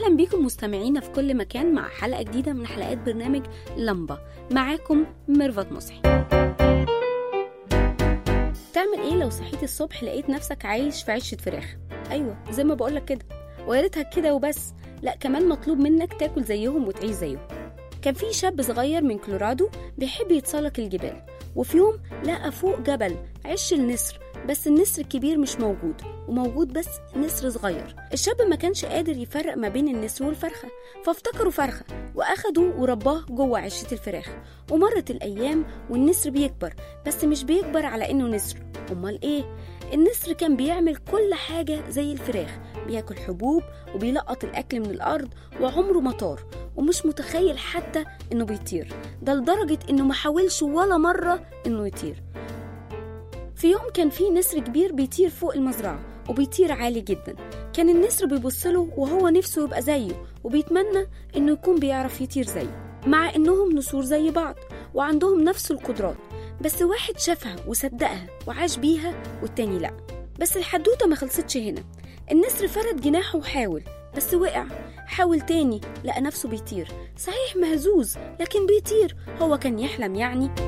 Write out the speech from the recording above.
أهلا بيكم مستمعينا في كل مكان مع حلقة جديدة من حلقات برنامج لمبة معاكم ميرفت مصحي تعمل ايه لو صحيت الصبح لقيت نفسك عايش في عشة فراخ ايوه زي ما بقولك كده ويا ريتها كده وبس لا كمان مطلوب منك تاكل زيهم وتعيش زيهم كان في شاب صغير من كولورادو بيحب يتسلق الجبال وفي يوم لقى فوق جبل عش النسر بس النسر الكبير مش موجود وموجود بس نسر صغير الشاب ما كانش قادر يفرق ما بين النسر والفرخة فافتكروا فرخة وأخدوا ورباه جوه عشة الفراخ ومرت الأيام والنسر بيكبر بس مش بيكبر على إنه نسر أمال إيه؟ النسر كان بيعمل كل حاجة زي الفراخ بياكل حبوب وبيلقط الأكل من الأرض وعمره ما طار ومش متخيل حتى إنه بيطير ده لدرجة إنه ما حاولش ولا مرة إنه يطير في يوم كان في نسر كبير بيطير فوق المزرعة وبيطير عالي جدا كان النسر بيبصله وهو نفسه يبقى زيه وبيتمنى إنه يكون بيعرف يطير زيه مع إنهم نسور زي بعض وعندهم نفس القدرات بس واحد شافها وصدقها وعاش بيها والتاني لأ بس الحدوتة ما خلصتش هنا النسر فرد جناحه وحاول بس وقع حاول تاني لقى نفسه بيطير صحيح مهزوز لكن بيطير هو كان يحلم يعني